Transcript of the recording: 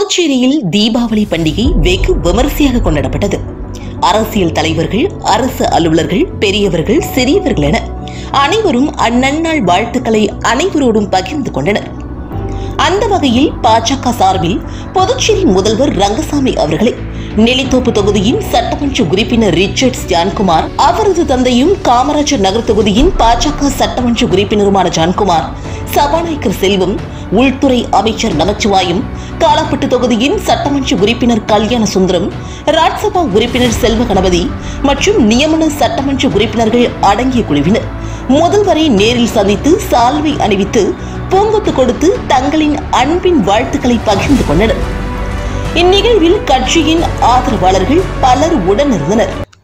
புதுச்சேரியில் தீபாவளி பண்டிகை வெகு விமரிசையாக கொண்டாடப்பட்டது அரசியல் தலைவர்கள் அரசு அலுவலர்கள் பெரியவர்கள் சிறியவர்கள் என அனைவரும் அந்நன்னாள் வாழ்த்துக்களை அனைவரோடும் பகிர்ந்து கொண்டனர் அந்த வகையில் பாஜக சார்பில் புதுச்சேரி முதல்வர் ரங்கசாமி அவர்களை நெல்லித்தோப்பு தொகுதியின் சட்டமன்ற உறுப்பினர் ரிச்சர்ட்ஸ் ஜான்குமார் அவரது தந்தையும் காமராஜர் நகர் தொகுதியின் பாஜக சட்டமன்ற உறுப்பினருமான ஜான்குமார் சபாநாயகர் செல்வம் உள்துறை அமைச்சர் நமச்சிவாயம் காலாப்பட்டு தொகுதியின் சட்டமன்ற உறுப்பினர் கல்யாண சுந்தரம் ராஜ்சபா உறுப்பினர் செல்வ கணபதி மற்றும் நியமன சட்டமன்ற உறுப்பினர்கள் அடங்கிய குழுவினர் முதல்வரை நேரில் சந்தித்து சால்வை அணிவித்து பூங்கொத்து கொடுத்து தங்களின் அன்பின் வாழ்த்துக்களை பகிர்ந்து கொண்டனர் இந்நிகழ்வில் கட்சியின் ஆதரவாளர்கள் பலர் உடனிருந்தனர்